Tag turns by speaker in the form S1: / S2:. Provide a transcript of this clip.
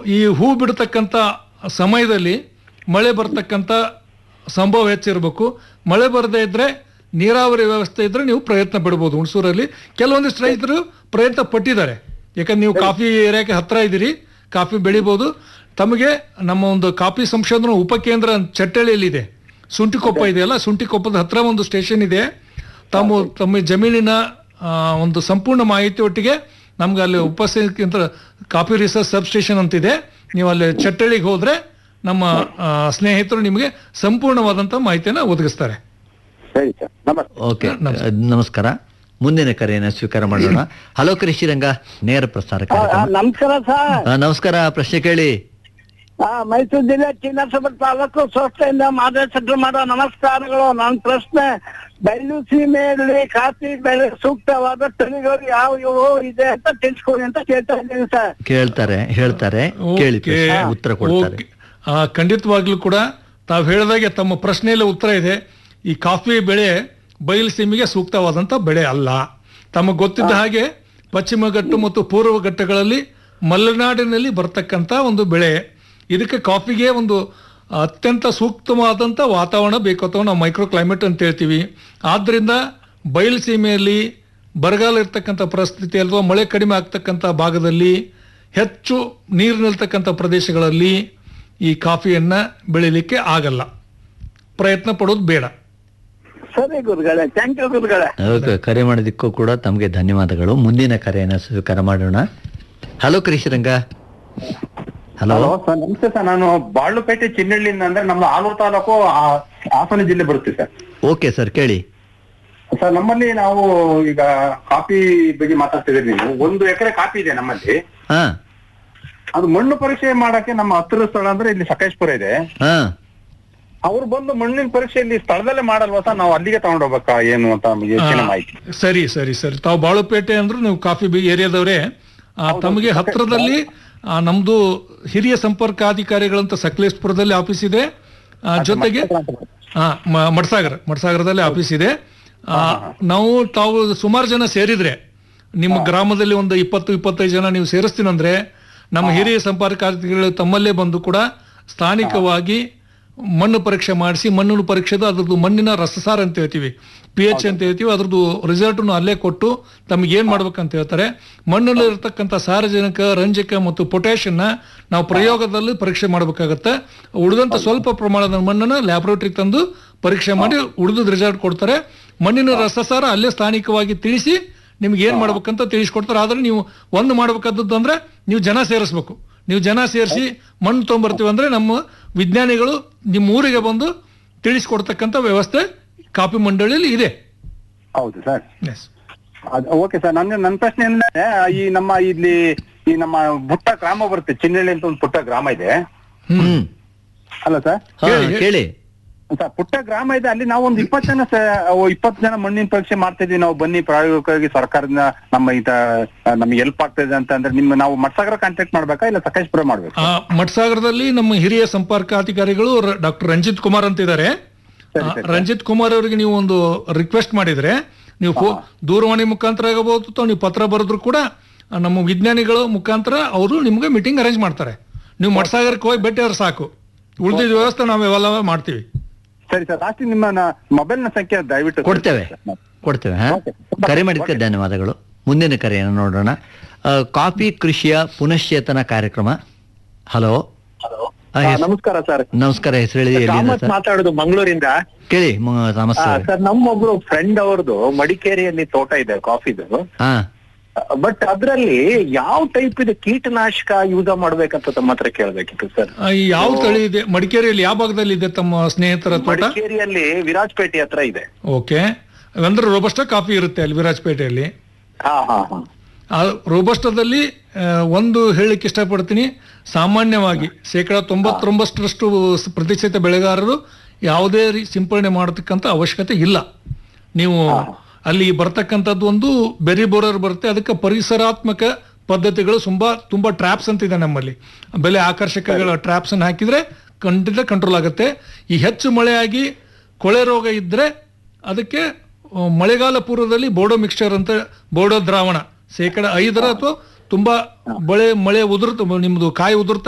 S1: ಈ ಹೂ ಬಿಡ್ತಕ್ಕಂಥ ಸಮಯದಲ್ಲಿ ಮಳೆ ಬರ್ತಕ್ಕಂಥ ಸಂಭವ ಹೆಚ್ಚಿರಬೇಕು ಮಳೆ ಬರದೇ ಇದ್ರೆ ನೀರಾವರಿ ವ್ಯವಸ್ಥೆ ಇದ್ರೆ ನೀವು ಪ್ರಯತ್ನ ಬಿಡ್ಬೋದು ಹುಣಸೂರಲ್ಲಿ ಕೆಲವೊಂದಿಷ್ಟು ರೈತರು ಪ್ರಯತ್ನ ಪಟ್ಟಿದ್ದಾರೆ ಯಾಕಂದ್ರೆ ನೀವು ಕಾಫಿ ಏರಿಯಾಕ್ಕೆ ಹತ್ರ ಇದ್ದೀರಿ ಕಾಫಿ ಬೆಳಿಬೋದು ತಮಗೆ ನಮ್ಮ ಒಂದು ಕಾಫಿ ಸಂಶೋಧನಾ ಉಪಕೇಂದ್ರ ಚಟ್ಟಳ್ಳಿಯಲ್ಲಿದೆ ಸುಂಟಿಕೊಪ್ಪ ಇದೆಯಲ್ಲ ಸುಂಟಿಕೊಪ್ಪದ ಹತ್ರ ಒಂದು ಸ್ಟೇಷನ್ ಇದೆ ತಮ್ಮ ತಮ್ಮ ಜಮೀನಿನ ಆ, ಒಂದು ಸಂಪೂರ್ಣ ಮಾಹಿತಿ ಒಟ್ಟಿಗೆ ನಮ್ಗೆ ಅಲ್ಲಿ ಉಪಸ್ಥಿತ ಕಾಫಿ ರಿಸರ್ಚ್ ಸಬ್ ಸ್ಟೇಷನ್ ಅಂತಿದೆ ನೀವು ಅಲ್ಲಿ ಚಟ್ಟಳ್ಳಿಗೆ ಹೋದ್ರೆ ನಮ್ಮ ಆ, ಸ್ನೇಹಿತರು ನಿಮಗೆ ಸಂಪೂರ್ಣವಾದಂಥ ಮಾಹಿತಿಯನ್ನು ಒದಗಿಸ್ತಾರೆ
S2: ಸರಿ ಸರ್ ನಮಸ್ತೆ
S3: ಓಕೆ ನಮಸ್ಕಾರ ಮುಂದಿನ ಕರೆಯನ್ನು ಸ್ವೀಕಾರ ಮಾಡೋಣ ಹಲೋ ಕೃಷಿರಂಗ ನೇರ ಪ್ರಸಾರ ಕಾರ್ಯಕ್ರಮ
S2: ನಮಸ್ಕಾರ ಸರ್
S3: ಆ, ನಮಸ್ಕಾರ ಪ್ರಶ್ನೆ ಕೇಳಿ
S2: ಆ, ಮೈಸೂರು ಜಿಲ್ಲೆ ಚಿನ್ನಸಭೆ ತಾಲೂಕು ಸಂಸ್ಥೆಯಿಂದ ಮಾರ್ಗದರ್ಶನ ಮಾಡೋ ನಮಸ್ಕಾರಗಳು ನನ್ನ ಪ್ರಶ್ನೆ ಬಯಲು ಸೀಮೆಯಲ್ಲಿ ಕಾಫಿ ಬೆಳೆ ಸೂಕ್ತವಾದ ತಳಿಗಳು ಯಾವ ಇವು ಇದೆ ಅಂತ ತಿಳಿಸ್ಕೊಡಿ ಅಂತ ಕೇಳ್ತಾ ಇದ್ದೀನಿ ಸರ್
S3: ಕೇಳ್ತಾರೆ ಹೇಳ್ತಾರೆ ಕೇಳಿ
S1: ಓಕೆ.
S3: ಪ್ರಶ್ನೆ, ಉತ್ತರ ಕೊಡ್ತಾರೆ
S1: ಓಕೆ. ಆ, ಖಂಡಿತವಾಗ್ಲೂ ಕೂಡ ತಾವು ಹೇಳಿದಾಗೆ ತಮ್ಮ ಪ್ರಶ್ನೆಯಲ್ಲಿ ಉತ್ತರ ಇದೆ ಈ ಕಾಫಿ ಬೆಳೆ ಬಯಲು ಸೀಮೆಗೆ ಸೂಕ್ತವಾದಂಥ ಬೆಳೆ ಅಲ್ಲ ತಮಗೆ ಗೊತ್ತಿದ್ದ ಹಾಗೆ ಪಶ್ಚಿಮ ಘಟ್ಟ ಮತ್ತು ಪೂರ್ವ ಘಟ್ಟಗಳಲ್ಲಿ ಮಲೆನಾಡಿನಲ್ಲಿ ಬರ್ತಕ್ಕಂಥ ಒಂದು ಬೆಳೆ ಇದಕ್ಕೆ ಕಾಫಿಗೆ ಒಂದು ಅತ್ಯಂತ ಸೂಕ್ತವಾದಂಥ ವಾತಾವರಣ ಬೇಕು ಅಥವಾ ನಾವು ಮೈಕ್ರೋ ಕ್ಲೈಮೇಟ್ ಅಂತ ಹೇಳ್ತೀವಿ ಆದ್ದರಿಂದ ಬಯಲು ಸೀಮೆಯಲ್ಲಿ ಬರಗಾಲ ಇರ್ತಕ್ಕಂಥ ಪರಿಸ್ಥಿತಿ ಅಥವಾ ಮಳೆ ಕಡಿಮೆ ಆಗ್ತಕ್ಕಂಥ ಭಾಗದಲ್ಲಿ ಹೆಚ್ಚು ನೀರು ನಿಲ್ತಕ್ಕಂಥ ಪ್ರದೇಶಗಳಲ್ಲಿ ಈ ಕಾಫಿಯನ್ನು ಬೆಳಿಲಿಕ್ಕೆ ಆಗಲ್ಲ ಪ್ರಯತ್ನ ಪಡೋದು ಬೇಡ
S2: ಸರಿ ಗುರುಗಳೇ ಥ್ಯಾಂಕ್ ಯು ಗುರುಗಳೇ
S3: ಓಕೆ ಕರೆ ಮಾಡಿದ್ದಕ್ಕೂ ಕೂಡ ತಮಗೆ ಧನ್ಯವಾದಗಳು ಮುಂದಿನ ಕರೆಯನ್ನು ಸ್ವೀಕಾರ ಮಾಡೋಣ hello Krishiranga hello
S4: hello sir ನಮಸ್ತೆ ಸರ್ ನಾನು ಬಾಳುಪೇಟೆ ಚಿನ್ನಹಳ್ಳಿಯಿಂದ ಅಂದ್ರೆ ನಮ್ಮ ಆಲೂರು ತಾಲೂಕು ಆ- ಹಾಸನ ಜಿಲ್ಲೆ ಬರುತ್ತೆ ಸರ್
S3: ಓಕೆ ಸರ್ ಕೇಳಿ
S4: ಸರ್ ನಮ್ಮಲ್ಲಿ ನಾವು ಈಗ ಕಾಫಿ ಬಗ್ಗೆ ಮಾತಾಡ್ತಿದ್ದೀರಿ ನೀವು ಒಂದು ಎಕರೆ ಕಾಫಿ ಇದೆ ನಮ್ಮಲ್ಲಿ
S3: ಹಾ
S4: ಅದು ಮಣ್ಣು ಪರೀಕ್ಷೆ ಮಾಡಕ್ಕೆ ನಮ್ಮ ಹತ್ತಿರ ಸ್ಥಳ ಅಂದ್ರೆ ಇಲ್ಲಿ ಸಕಲೇಶ್ಪುರ ಇದೆ
S3: ಹಾ
S4: ಅವ್ರು ಬಂದು ಮಣ್ಣಿನ ಪರೀಕ್ಷೆ ಇಲ್ಲಿ ಸ್ಥಳದಲ್ಲೇ ಮಾಡಲ್ವಾ ಸರ್ ನಾವು ಅಲ್ಲಿಗೆ ತಗೊಂಡೋಗ್ಬೇಕಾ ಏನು ಅಂತ ನಮಗೆ ಹೆಚ್ಚಿನ ಮಾಹಿತಿ
S1: ಸರಿ ಸರಿ ಸರಿ ತಾವು ಬಾಳುಪೇಟೆ ಅಂದ್ರೆ ನೀವು ಕಾಫಿ ಬಿ ಏರಿಯಾದವರೇ ಆ, ತಮಗೆ ಹತ್ತಿರದಲ್ಲಿ ಆ, ನಮ್ದು ಹಿರಿಯ ಸಂಪರ್ಕಾಧಿಕಾರಿಗಳಂತ ಸಕಲೇಶ್ಪುರದಲ್ಲಿ ಆಫೀಸ್ ಇದೆ ಆ, ಜೊತೆಗೆ ಹಾ ಮ- ಮಡ್ಸಾಗರ ಮಡ್ಸಾಗರದಲ್ಲಿ ಆಫೀಸ್ ಇದೆ ಆ, ನಾವು ತಾವು ಸುಮಾರು ಜನ ಸೇರಿದ್ರೆ ನಿಮ್ಮ ಗ್ರಾಮದಲ್ಲಿ ಒಂದು ಇಪ್ಪತ್ತು ಇಪ್ಪತ್ತೈದು ಜನ ನೀವು ಸೇರಿಸ್ತೀನಂದ್ರೆ ನಮ್ಮ ಹಿರಿಯ ಸಂಪರ್ಕಾಧಿಕಾರಿಗಳು ತಮ್ಮಲ್ಲೇ ಬಂದು ಕೂಡ ಸ್ಥಾನಿಕವಾಗಿ ಮಣ್ಣು ಪರೀಕ್ಷೆ ಮಾಡಿಸಿ ಮಣ್ಣು ಪರೀಕ್ಷೆದು ಅದ್ರದ್ದು ಮಣ್ಣಿನ ರಸಸಾರ ಅಂತ ಹೇಳ್ತೀವಿ ಪಿ ಎಚ್ ಅಂತ ಹೇಳ್ತೀವಿ ಅದ್ರದ್ದು ರಿಸಲ್ಟ್ನು ಅಲ್ಲೇ ಕೊಟ್ಟು ತಮಗೆ ಏನು ಮಾಡ್ಬೇಕಂತ ಹೇಳ್ತಾರೆ ಮಣ್ಣಲ್ಲಿ ಇರತಕ್ಕಂಥ ಸಾರಜನಕ ರಂಜಕ ಮತ್ತು ಪೊಟ್ಯಾಷನ್ನ ನಾವು ಪ್ರಯೋಗದಲ್ಲಿ ಪರೀಕ್ಷೆ ಮಾಡಬೇಕಾಗತ್ತೆ ಉಳಿದಂಥ ಸ್ವಲ್ಪ ಪ್ರಮಾಣದ ಮಣ್ಣನ್ನು ಲ್ಯಾಬ್ರೇಟರಿ ತಂದು ಪರೀಕ್ಷೆ ಮಾಡಿ ಉಳಿದ ರಿಸಲ್ಟ್ ಕೊಡ್ತಾರೆ ಮಣ್ಣಿನ ರಸಸಾರ ಅಲ್ಲೇ ಸ್ಥಾನಿಕವಾಗಿ ತಿಳಿಸಿ ನಿಮ್ಗೆ ಏನು ಮಾಡ್ಬೇಕಂತ ತಿಳಿಸ್ಕೊಡ್ತಾರೆ ಆದ್ರೆ ನೀವು ಒಂದು ಮಾಡ್ಬೇಕಾದದ್ದು ಅಂದ್ರೆ ನೀವು ಜನ ಸೇರಿಸ್ಬೇಕು ನೀವು ಜನ ಸೇರಿಸಿ ಮಣ್ಣು ತೊಗೊಂಬರ್ತೀವಿ ಅಂದ್ರೆ ನಮ್ಮ ವಿಜ್ಞಾನಿಗಳು ನಿಮ್ಮ ಊರಿಗೆ ಬಂದು ತಿಳಿಸ್ಕೊಡ್ತಕ್ಕಂಥ ವ್ಯವಸ್ಥೆ ಕಾಪಿ ಮಂಡಳಿಯಲ್ಲಿ ಇದೆ
S4: ಹೌದು ಸರ್
S1: ಎಸ್
S4: ಓಕೆ ಸರ್ ನನ್ನ ನನ್ನ ಪ್ರಶ್ನೆ ಅಂದ್ರೆ ಈ ನಮ್ಮ ಇಲ್ಲಿ ಈ ನಮ್ಮ ಪುಟ್ಟ ಗ್ರಾಮ ಬರುತ್ತೆ ಚಿನ್ನಹಳ್ಳಿ ಅಂತ ಒಂದು ಪುಟ್ಟ ಗ್ರಾಮ ಇದೆ
S3: ಹ್ಮ್
S4: ಅಲ್ಲ ಸರ್
S3: ಹಾ ಕೇಳಿ
S4: ಸರ್ ಪುಟ್ಟ ಗ್ರಾಮ ಇದೆ ಅಲ್ಲಿ ನಾವು ಒಂದು ಇಪ್ಪತ್ತು ಜನ ಇಪ್ಪತ್ತು ಜನ ಮಣ್ಣಿನ ಪರೀಕ್ಷೆ ಮಾಡ್ತಾ ಇದೀವಿ ನಾವು ಬನ್ನಿ ಪ್ರಾಯೋಗಿಕವಾಗಿ ಸರ್ಕಾರದಿಂದ ನಮ್ಮ ಇದ ನಮ್ಗೆ ಹೆಲ್ಪ್ ಆಗ್ತಾ ಇದೆ ಅಂತ ಅಂದ್ರೆ ನಿಮ್ಮ ನಾವು ಮಟ್ಸಾಗರ ಕಾಂಟ್ಯಾಕ್ಟ್ ಮಾಡ್ಬೇಕಾ ಇಲ್ಲ ಸಕಲೇಶ್ಪುರ ಮಾಡ್ಬೇಕಾ
S1: ಆ, ಮಠಸಾಗರದಲ್ಲಿ ನಮ್ಮ ಹಿರಿಯ ಸಂಪರ್ಕಾಧಿಕಾರಿಗಳು ಡಾಕ್ಟರ್ ರಂಜಿತ್ ಕುಮಾರ್ ಅಂತ ಇದ್ದಾರೆ ಆ, ರಂಜಿತ್ ಕುಮಾರ್ ಅವರಿಗೆ ನೀವು ಒಂದು ರಿಕ್ವೆಸ್ಟ್ ಮಾಡಿದ್ರೆ ನೀವು ಫೋ- ದೂರವಾಣಿ ಮುಖಾಂತರ ಆಗಬಹುದು ಅಥವಾ ನೀವು ಪತ್ರ ಬರೆದ್ರು ಕೂಡ ಆ, ನಮ್ಮ ವಿಜ್ಞಾನಿಗಳ ಮುಖಾಂತರ ಅವರು ನಿಮ್ಗೆ ಮೀಟಿಂಗ್ ಅರೇಂಜ್ ಮಾಡ್ತಾರೆ ನೀವು ಮಠಸಾಗರಕ್ಕೆ ಹೋಗಿ ಭೇಟಿ ಆದ್ರೆ ಸಾಕು ಉಳಿದಿದ್ದ ವ್ಯವಸ್ಥೆ ನಾವು ಇವೆಲ್ಲ ಮಾಡ್ತೀವಿ
S4: ಸರಿ ಸರ್ ಲಾಸ್ಟ್ ನಿಮ್ಮ ಮೊಬೈಲ್ ನ ಸಂಖ್ಯೆ ದಯವಿಟ್ಟು
S3: ಕೊಡ್ತೇವೆ ಕೊಡ್ತೇವೆ ಹಾ ಕರೆ ಮಾಡಿದ್ದಕ್ಕೆ ಧನ್ಯವಾದಗಳು ಮುಂದಿನ ಕರೆಯನ್ನು ನೋಡೋಣ ಆ, ಕಾಫಿ ಕೃಷಿಯ ಪುನಶ್ಚೇತನ ಕಾರ್ಯಕ್ರಮ ಹಲೋ ಆ, ಹೆಸ್-
S2: ನಮಸ್ಕಾರ ಸರ್
S3: ನಮಸ್ಕಾರ ಹೆಸರು ಹೇಳಿ ಎಲ್ಲಿಂದ
S2: ಕಾಮತ್
S3: ಸರ್
S2: ಮಾತಾಡೋದು ಮಂಗಳೂರಿಂದ
S3: ಕೇಳಿ ಮ- ಸಮಸ್ಯೆ
S2: ಸರ್ ನಮ್ಮೊಬ್ರು ಫ್ರೆಂಡ್ ಅವ್ರದ್ದು ಮಡಿಕೇರಿಯಲ್ಲಿ ತೋಟ ಇದೆ ಕಾಫಿದು
S3: ಹಾ
S2: ಬಟ್ ಅದ್ರಲ್ಲಿ ಯಾವ ಟೈಪ್ ಇದೆ ಕೀಟನಾಶಕ ಯೂಸ್ ಮಾಡ್ಬೇಕಂತ ತಮ್ಮ ಹತ್ರ ಕೇಳ್ಬೇಕಿತ್ತು ಸರ್
S1: ಆ, ಈ ಯಾವ ತಳಿ ಇದೆ ಮಡಿಕೇರಿಯಲ್ಲಿ ಯಾವ ಭಾಗದಲ್ಲಿ ಇದೆ ತಮ್ಮ ಸ್ನೇಹಿತರ ತೋಟ
S2: ಮಡಿಕೇರಿಯಲ್ಲಿ ವಿರಾಜಪೇಟೆ ಹತ್ರ ಇದೆ
S1: ಓಕೆ ಅಂದ್ರೆ ರೋಬಸ್ಟ ಕಾಫಿ ಇರುತ್ತೆ ಅಲ್ಲಿ ವಿರಾಜಪೇಟೆಯಲ್ಲಿ
S2: ಹಾ ಹಾ ಹಾ
S1: ಆ ರೋಬಸ್ಟದಲ್ಲಿ ಆ, ಒಂದು ಹೇಳಲಿಕ್ಕೆ ಇಷ್ಟಪಡ್ತೀನಿ ಸಾಮಾನ್ಯವಾಗಿ ಶೇಕಡ ತೊಂಬತ್ತೊಂಬತ್ತರಷ್ಟು ಸ- ಪ್ರತಿಶತ ಬೆಳೆಗಾರರು ಯಾವುದೇ ರೀ ಸಿಂಪಡಣೆ ಮಾಡತಕ್ಕಂಥ ಅವಶ್ಯಕತೆ ಇಲ್ಲ ನೀವು ಅಲ್ಲಿ ಬರ್ತಕ್ಕಂಥದ್ದು ಒಂದು ಬೆರಿ ಬೋರರ್ ಬರುತ್ತೆ ಅದಕ್ಕೆ ಪರಿಸರಾತ್ಮಕ ಪದ್ಧತಿಗಳು ತುಂಬಾ ತುಂಬಾ ಟ್ರ್ಯಾಪ್ಸ್ ಅಂತ ಇದೆ ನಮ್ಮಲ್ಲಿ ಬೆಲೆ ಆಕರ್ಷಕಗಳ ಟ್ರ್ಯಾಪ್ಸ್ ಅನ್ನು ಹಾಕಿದ್ರೆ ಖಂಡಿತ ಕಂಟ್ರೋಲ್ ಆಗುತ್ತೆ ಈ ಹೆಚ್ಚು ಮಳೆಯಾಗಿ ಕೊಳೆ ರೋಗ ಇದ್ರೆ ಅದಕ್ಕೆ ಆ, ಮಳೆಗಾಲ ಪೂರ್ವದಲ್ಲಿ ಬೋಡೋ ಮಿಕ್ಸ್ಚರ್ ಅಂತ ಬೋಡೋ ದ್ರಾವಣ ಶೇಕಡ ಐದರ ಅಥವಾ ತುಂಬಾ ಬಳೆ ಮಳೆ ಉದುರ್ತ ನಿಮ್ದು ಕಾಯಿ ಉದುರ್ತ